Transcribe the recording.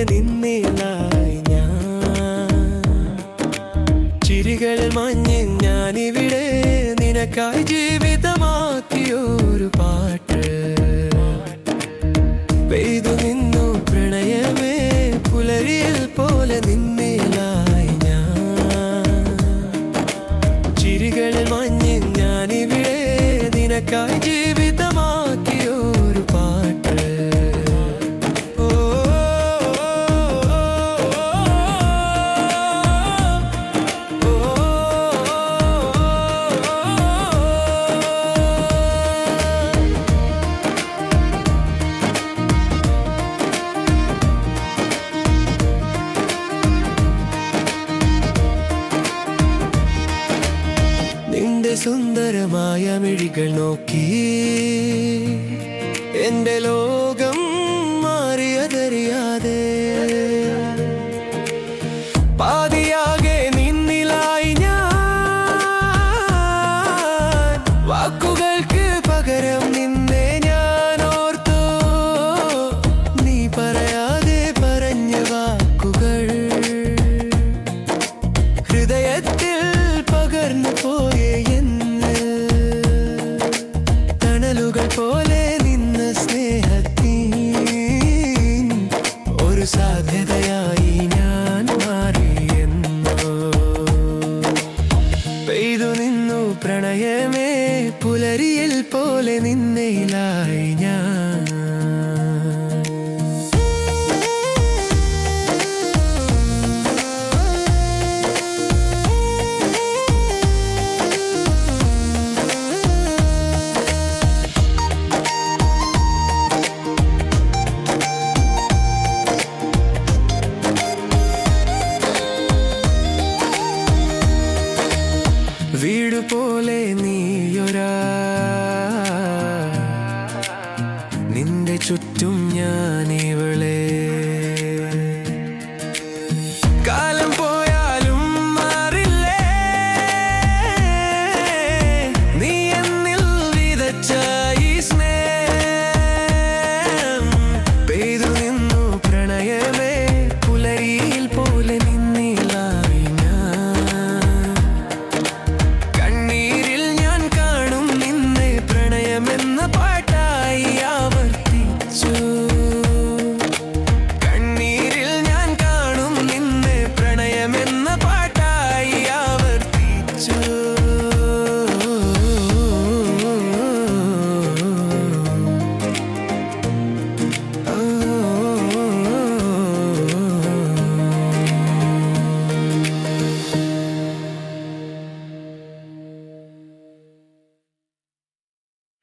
പോലെ നിന്നിലായി ഞാൻ ചിരികളിൽ മഞ്ഞ് ഞാനിവിടെ നിനക്കായി ജീവിതമാക്കിയൊരു പാട്ട് പെയ്തു നിന്നു പ്രണയമേ പുലരിയിൽ പോലെ നിന്നിലായി ഞാൻ ചിരികളിൽ മഞ്ഞ് ഞാനിവിടെ നിനക്കായി ജീവിതമാക്കിയൊരു പാട്ട് ഓ, ഓ, ഓ, ഓ. നിന്റെ സുന്ദരമായ മിഴികൾ നോക്കി എന്റെ ലോകം മാറിയതറിയാതെ പാതിയാകെ നിന്നിലായി ഞാൻ വാക്കുകൾക്ക് പകരം നിന്നെ ഞാൻ ഓർത്തു നീ പറയാതെ പറഞ്ഞ വാക്കുകൾ ഹൃദയത്തിൽ പകർന്നു പോയ എന്ന് തണലുകൾ പോലെ നിന്ന സ്നേഹത്തിൻ ഒരു സാധ്യതയായി ഞാൻ മാറിയെന്നോ പെയ്തു നിന്നു പ്രണയമേ പുലരിയിൽ പോലെ നിന്നയിലായി ഞാൻ വീട് പോലെ നീ